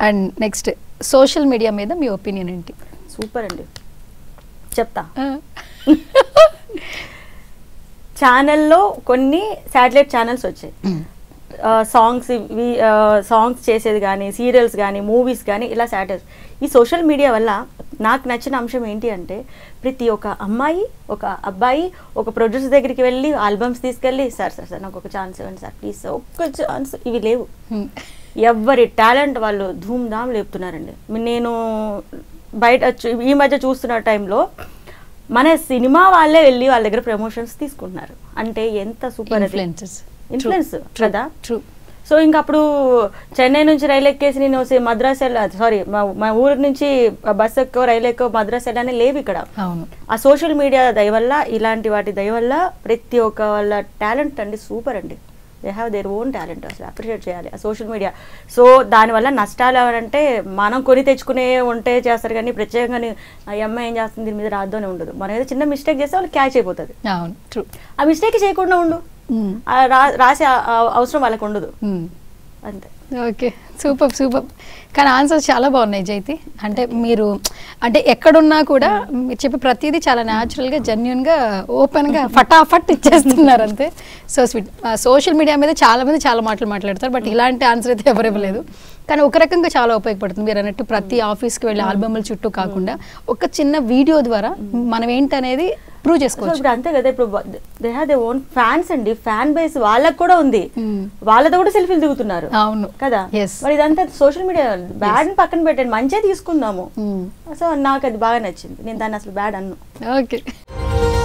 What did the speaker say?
And next social media మీద మీ opinion ఏంటి super అండి చెప్తా ఛానల్లో కొన్ని శాటిలైట్ ఛానల్స్ వచ్చాయి సాంగ్స్ ఇవి సాంగ్స్ చేసేది కానీ సీరియల్స్ కానీ మూవీస్ కానీ ఇలా శాటిల్స్ ఈ సోషల్ మీడియా వల్ల నాకు నచ్చిన అంశం ఏంటి అంటే ప్రతి ఒక్క అమ్మాయి ఒక అబ్బాయి ఒక ప్రొడ్యూసర్ దగ్గరికి వెళ్ళి ఆల్బమ్స్ తీసుకెళ్ళి సార్ సార్ సార్ నాకు ఒక ఛాన్స్ ఇవ్వండి సార్ ప్లీజ్ సార్ ఒక్క ఛాన్స్ ఇవి లేవు ఎవరి టాలెంట్ వాళ్ళు ధూమ్ ధామ్ లేపుతున్నారండి నేను బయట చూ- ఈ మధ్య చూస్తున్న టైంలో మన సినిమా వాళ్ళే వెళ్ళి వాళ్ళ దగ్గర ప్రమోషన్స్ తీసుకుంటున్నారు అంటే ఎంత సూపర్ ఇన్ఫ్లుయెన్సెస్ ఇన్ఫ్లుయెన్స్ కదా ట్రూ సో ఇంక అప్పుడు చెన్నై నుంచి రైలు ఎక్కేసి నేను సి- మద్రాస్ వెళ్ళా సారీ మా మా ఊరు నుంచి బస్ ఎక్కో రైలు ఎక్కో మద్రాస్ వెళ్ళానే లేవు ఇక్కడ అవును ఆ సోషల్ మీడియా దయ వల్ల ఇలాంటి వాటి దయ వల్ల ప్రతి ఒక్క వాళ్ళ టాలెంట్ అండి సూపర్ అండి they have their own talent అసలు అప్రిషియేట్ చేయాలి ఆ సోషల్ మీడియా సో దానివల్ల నష్టాలు ఎవరంటే మనం కొని తెచ్చుకునే ఉంటే చేస్తారు కానీ ప్రత్యేకంగా ఆ అమ్మాయి ఏం చేస్తుంది దీని మీద రాద్దు అని ఉండదు మనం ఏదో చిన్న మిస్టేక్ చేస్తే వాళ్ళు క్యాచ్ అయిపోతుంది అవును ట్రూ ఆ మిస్టేక్ చేయకుండా ఉండు ఆ రా- రాసే ఆ- ఆ అవసరం వాళ్ళకు ఉండదు అంతే ఓకే సూపర్ సూపర్ కానీ ఆన్సర్స్ చాలా బాగున్నాయి జైతి అంటే మీరు అంటే ఎక్కడున్నా కూడా మీరు చెప్పే ప్రతిదీ చాలా న్యాచురల్గా జెన్యున్గా ఓపెన్గా ఫటాఫట్ ఇచ్చేస్తున్నారు అంతే సో స్వీట్ సోషల్ మీడియా మీద చాలా మంది చాలా మాటలు మాట్లాడతారు బట్ ఇలాంటి ఆన్సర్ అయితే ఎవరు ఇవ్వలేదు కానీ ఒక రకంగా చాలా ఉపయోగపడుతుంది మీరు అన్నట్టు ప్రతి ఆఫీస్కి వెళ్ళి ఆల్బమ్ల చుట్టూ కాకుండా ఒక చిన్న వీడియో ద్వారా మనం ఏంటనేది ప్రూవ్ సో చేసుకోవచ్చు ఇప్పుడు అంతే కదా ఇప్పుడు they have they own fans అండి ఫ్యాన్ బేస్ వాళ్ళకి కూడా ఉంది Hmm. వాళ్ళతో కూడా సెల్ఫీలు దిగుతున్నారు అవును కదా Yes. మరి ఇదంతా సోషల్ మీడియా బ్యాడ్ పక్కన పెట్టండి మంచిగా తీసుకుందాము Hmm. సో నాకు అది బాగా నచ్చింది నేను దాన్ని అసలు బ్యాడ్ అన్ను ఓకే